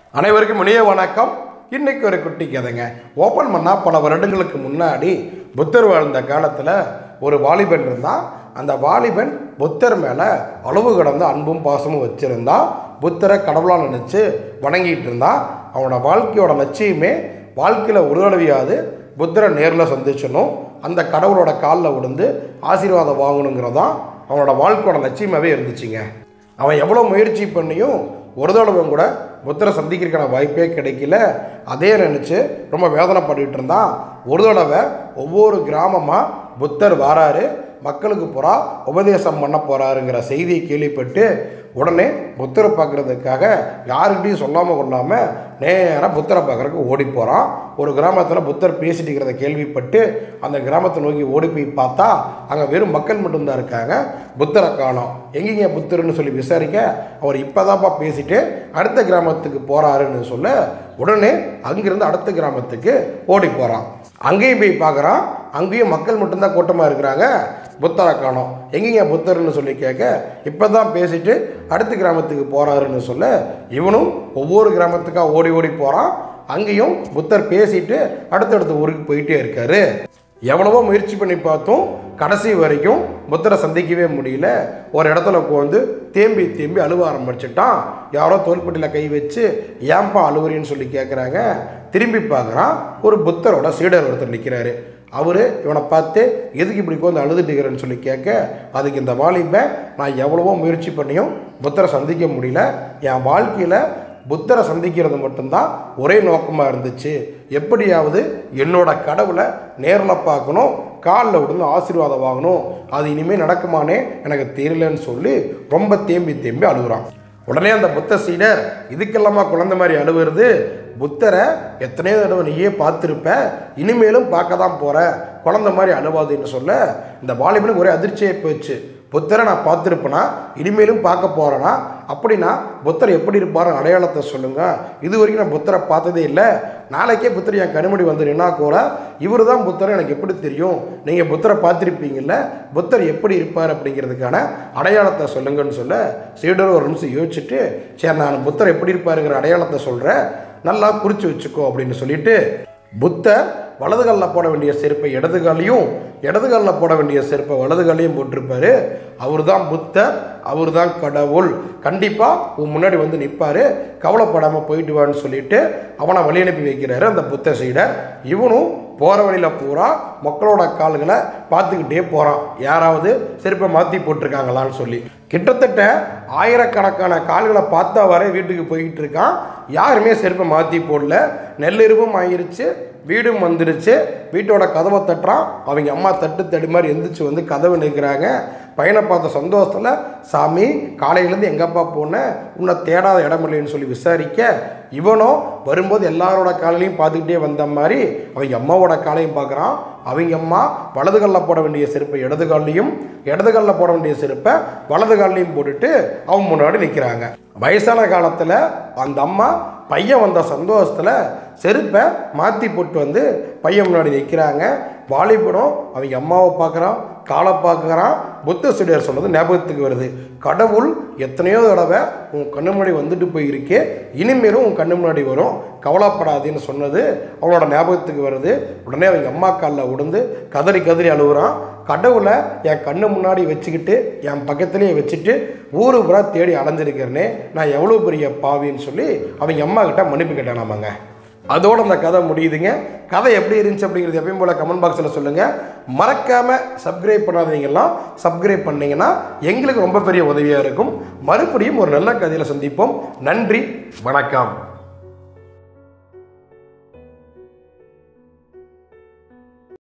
அனைவருக்கும் இனிய வணக்கம் இன்னைக்கு ஒரு குட்டி கதைங்க ஓப்பன் பண்ணால் பல வருடங்களுக்கு முன்னாடி புத்தர் வாழ்ந்த காலத்தில் ஒரு வாலிபன் இருந்தான் அந்த வாலிபன் புத்தர் மேலே அளவு கடந்த அன்பும் பாசமும் வச்சுருந்தான் புத்தரை கடவுளாக நினச்சி வணங்கிட்டு இருந்தான் அவனோட வாழ்க்கையோட லட்சியமே வாழ்க்கையில் உருளவியாது புத்தரை நேரில் சந்திச்சணும் அந்த கடவுளோட காலில் விழுந்து ஆசீர்வாதம் வாங்கணுங்கிறதான் அவனோட வாழ்க்கையோட லட்சியமாகவே இருந்துச்சுங்க அவன் எவ்வளோ முயற்சி பண்ணியும் ஒரு தடவை கூட புத்தரை சந்திக்கிறதுக்கான வாய்ப்பே கிடைக்கல அதே நினச்சி ரொம்ப வேதனைப்பட்டுக்கிட்டு இருந்தான் ஒரு தடவை ஒவ்வொரு கிராமமாக புத்தர் வாராரு மக்களுக்கு பூரா உபதேசம் பண்ண போகிறாருங்கிற செய்தியை கேள்விப்பட்டு உடனே புத்தரை பார்க்குறதுக்காக யாருக்கிட்டையும் சொல்லாமல் கொள்ளாமல் நேராக புத்தரை பார்க்குறதுக்கு ஓடி போகிறான் ஒரு கிராமத்தில் புத்தர் பேசிட்டு இருக்கிறத கேள்விப்பட்டு அந்த கிராமத்தை நோக்கி ஓடி போய் பார்த்தா அங்கே வெறும் மக்கள் மட்டும்தான் இருக்காங்க புத்தரை காணோம் எங்கேங்க புத்தர்னு சொல்லி விசாரிக்க அவர் இப்போதான்ப்பா பேசிட்டு அடுத்த கிராமத்துக்கு போகிறாருன்னு சொல்ல உடனே அங்கிருந்து அடுத்த கிராமத்துக்கு ஓடி போகிறான் அங்கேயும் போய் பார்க்குறான் அங்கேயும் மக்கள் மட்டும்தான் கூட்டமாக இருக்கிறாங்க புத்தரை காணோம் எங்கேங்க புத்தர்னு சொல்லி கேட்க இப்போ தான் பேசிட்டு அடுத்த கிராமத்துக்கு போகிறாருன்னு சொல்ல இவனும் ஒவ்வொரு கிராமத்துக்காக ஓடி ஓடி போகிறான் அங்கேயும் புத்தர் பேசிட்டு அடுத்தடுத்த ஊருக்கு போயிட்டே இருக்காரு எவ்வளவோ முயற்சி பண்ணி பார்த்தோம் கடைசி வரைக்கும் புத்தரை சந்திக்கவே முடியல ஒரு இடத்துல உட்காந்து தேம்பி தேம்பி அழுவ ஆரம்பிச்சிட்டான் யாரோ தோல்பட்டியில் கை வச்சு ஏன்பா அழுவுறின்னு சொல்லி கேட்குறாங்க திரும்பி பார்க்குறான் ஒரு புத்தரோட சீடர் ஒருத்தர் நிற்கிறாரு அவர் இவனை பார்த்து எதுக்கு இப்படி உட்காந்து அழுதுட்டுக்கிறேன்னு சொல்லி கேட்க அதுக்கு இந்த வாலிபன் நான் எவ்வளவோ முயற்சி பண்ணியும் புத்தரை சந்திக்க முடியல என் வாழ்க்கையில் புத்தரை சந்திக்கிறது மட்டும்தான் ஒரே நோக்கமாக இருந்துச்சு எப்படியாவது என்னோட கடவுளை நேரில் பார்க்கணும் காலில் விழுந்து ஆசீர்வாதம் வாங்கணும் அது இனிமேல் நடக்குமானே எனக்கு தெரியலன்னு சொல்லி ரொம்ப தேம்பி தேம்பி அழுகுறான் உடனே அந்த புத்த சீடர் இதுக்கெல்லாமா குழந்தை மாதிரி அழுவுறது புத்தரை எத்தனையோ தடவை நீயே பார்த்துருப்ப இனிமேலும் பார்க்க தான் போகிற குழந்தை மாதிரி அழுவாதுன்னு சொல்ல இந்த வாலிபனுக்கு ஒரே அதிர்ச்சியை போச்சு புத்தரை நான் பார்த்துருப்பேனா இனிமேலும் பார்க்க போகிறேன்னா அப்படின்னா புத்தர் எப்படி இருப்பார் அடையாளத்தை சொல்லுங்கள் இது வரைக்கும் நான் புத்தரை பார்த்ததே இல்லை நாளைக்கே புத்தர் என் கண்முடி வந்து நின்னா கூட இவர் தான் புத்தர் எனக்கு எப்படி தெரியும் நீங்கள் புத்தரை பார்த்துருப்பீங்கல்ல புத்தர் எப்படி இருப்பார் அப்படிங்கிறதுக்கான அடையாளத்தை சொல்லுங்கன்னு சொல்ல சீடர் ஒரு நிமிஷம் யோசிச்சுட்டு சரி நான் புத்தர் எப்படி இருப்பாருங்கிற அடையாளத்தை சொல்கிறேன் நல்லா குறித்து வச்சுக்கோ அப்படின்னு சொல்லிட்டு புத்தர் வலது காலில் போட வேண்டிய செருப்பை இடது காலையும் இடது காலில் போட வேண்டிய செருப்பை வலது காலையும் போட்டிருப்பாரு அவர் தான் புத்தர் அவர் தான் கடவுள் கண்டிப்பாக உன் முன்னாடி வந்து நிற்பார் கவலைப்படாமல் போயிட்டு வான்னு சொல்லிட்டு அவனை வழி அனுப்பி வைக்கிறாரு அந்த புத்த சீடர் இவனும் போகிற வழியில் பூரா மக்களோட கால்களை பார்த்துக்கிட்டே போகிறான் யாராவது செருப்பை மாற்றி போட்டிருக்காங்களான்னு சொல்லி கிட்டத்தட்ட ஆயிரக்கணக்கான கால்களை பார்த்தா வரை வீட்டுக்கு போய்கிட்டு இருக்கான் யாருமே செருப்பை மாற்றி போடல நெல்லிருவும் ஆயிருச்சு வீடும் வந்துருச்சு வீட்டோட கதவை தட்டுறான் அவங்க அம்மா தட்டு தடி மாதிரி எந்திரிச்சு வந்து கதவை நிற்கிறாங்க பையனை பார்த்த சந்தோஷத்தில் சாமி காலையிலேருந்து எங்கப்பா போனேன் உன்னை தேடாத இடம் இல்லைன்னு சொல்லி விசாரிக்க இவனும் வரும்போது எல்லாரோட காலையும் பார்த்துக்கிட்டே வந்த மாதிரி அவங்க அம்மாவோட காலையும் பார்க்குறான் அவங்க அம்மா வலது காலில் போட வேண்டிய செருப்பை இடது கால்லையும் இடது காலில் போட வேண்டிய செருப்பை வலது கால்லையும் போட்டுட்டு அவங்க முன்னாடி நிற்கிறாங்க வயசான காலத்தில் அந்த அம்மா பையன் வந்த சந்தோஷத்தில் செருப்பை மாற்றி போட்டு வந்து பையன் முன்னாடி நிற்கிறாங்க வாலிபனும் அவங்க அம்மாவை பார்க்குறான் காலை பார்க்குறான் புத்த சீடர் சொன்னது ஞாபகத்துக்கு வருது கடவுள் எத்தனையோ தடவை உன் கண்ணு முன்னாடி வந்துட்டு போயிருக்கே இனிமேலும் உன் கண்ணு முன்னாடி வரும் கவலைப்படாதேன்னு சொன்னது அவனோட ஞாபகத்துக்கு வருது உடனே அவங்க அம்மா காலில் உடந்து கதறி கதறி அழுகுறான் கடவுளை என் கண்ணு முன்னாடி வச்சுக்கிட்டு என் பக்கத்துலேயே வச்சுட்டு ஊரு பூரா தேடி அலைஞ்சிருக்கிறேனே நான் எவ்வளோ பெரிய பாவின்னு சொல்லி அவங்க அம்மா கிட்ட மன்னிப்பு கேட்டேனாமாங்க அதோட அந்த கதை முடியுதுங்க கதை எப்படி இருந்துச்சு அப்படிங்கிறது எப்பயும் போல் கமெண்ட் பாக்ஸில் சொல்லுங்கள் மறக்காமல் சப்ஸ்கிரைப் பண்ணாதீங்கலாம் சப்ஸ்கிரைப் பண்ணீங்கன்னா எங்களுக்கு ரொம்ப பெரிய உதவியாக இருக்கும் மறுபடியும் ஒரு நல்ல கதையில் சந்திப்போம் நன்றி வணக்கம்